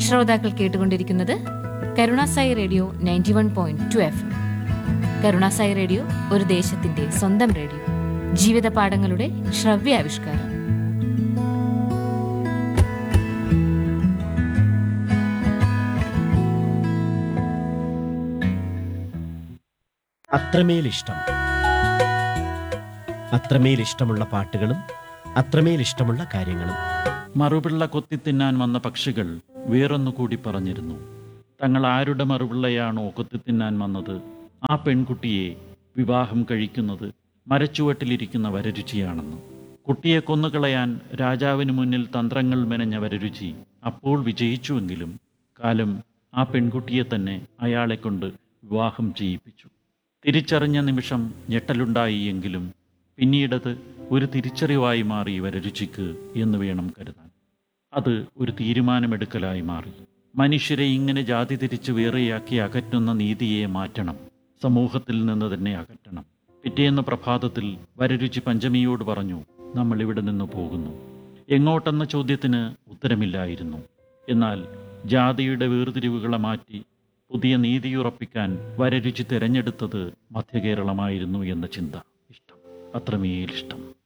ശ്രോതാക്കൾ കേട്ടുകൊണ്ടിരിക്കുന്നത് Karunasai radio ninety one point two F Karunasai radio ഒരു ദേശത്തിന്റെ സ്വന്തം റേഡിയോ ജീവിത പാഠങ്ങളുടെ ശ്രവ്യാവിഷ്കാരം അത്രമേൽ ഇഷ്ടം അത്രമേൽ ഇഷ്ടമുള്ള പാട്ടുകളും അത്രമേൽ ഇഷ്ടമുള്ള കാര്യങ്ങളും മറുപിള്ള കൊത്തിത്തിന്നാൻ വന്ന പക്ഷികൾ വേറൊന്നു കൂടി പറഞ്ഞിരുന്നു തങ്ങൾ ആരുടെ മറുപിള്ളയാണോ കൊത്തിത്തിന്നാൻ വന്നത് ആ പെൺകുട്ടിയെ വിവാഹം കഴിക്കുന്നത് മരച്ചുവട്ടിലിരിക്കുന്ന വരരുചിയാണെന്ന് കുട്ടിയെ കൊന്നുകളയാൻ രാജാവിന് മുന്നിൽ തന്ത്രങ്ങൾ മെനഞ്ഞ വരരുചി അപ്പോൾ വിജയിച്ചുവെങ്കിലും കാലം ആ പെൺകുട്ടിയെ തന്നെ അയാളെ കൊണ്ട് വിവാഹം ചെയ്യിപ്പിച്ചു തിരിച്ചറിഞ്ഞ നിമിഷം ഞെട്ടലുണ്ടായി എങ്കിലും പിന്നീടത് ഒരു തിരിച്ചറിവായി മാറി വരരുചിക്ക് എന്ന് വേണം കരുതാൻ അത് ഒരു തീരുമാനമെടുക്കലായി മാറി മനുഷ്യരെ ഇങ്ങനെ ജാതി തിരിച്ച് വേറെയാക്കി അകറ്റുന്ന നീതിയെ മാറ്റണം സമൂഹത്തിൽ നിന്ന് തന്നെ അകറ്റണം പിറ്റേന്ന് പ്രഭാതത്തിൽ വരരുചി പഞ്ചമിയോട് പറഞ്ഞു നമ്മൾ ഇവിടെ നിന്ന് പോകുന്നു എങ്ങോട്ടെന്ന ചോദ്യത്തിന് ഉത്തരമില്ലായിരുന്നു എന്നാൽ ജാതിയുടെ വേർതിരിവുകളെ മാറ്റി പുതിയ നീതിയുറപ്പിക്കാൻ വരരുചി തിരഞ്ഞെടുത്തത് മധ്യകേരളമായിരുന്നു എന്ന ചിന്ത ഇഷ്ടം അത്രമേൽ ഇഷ്ടം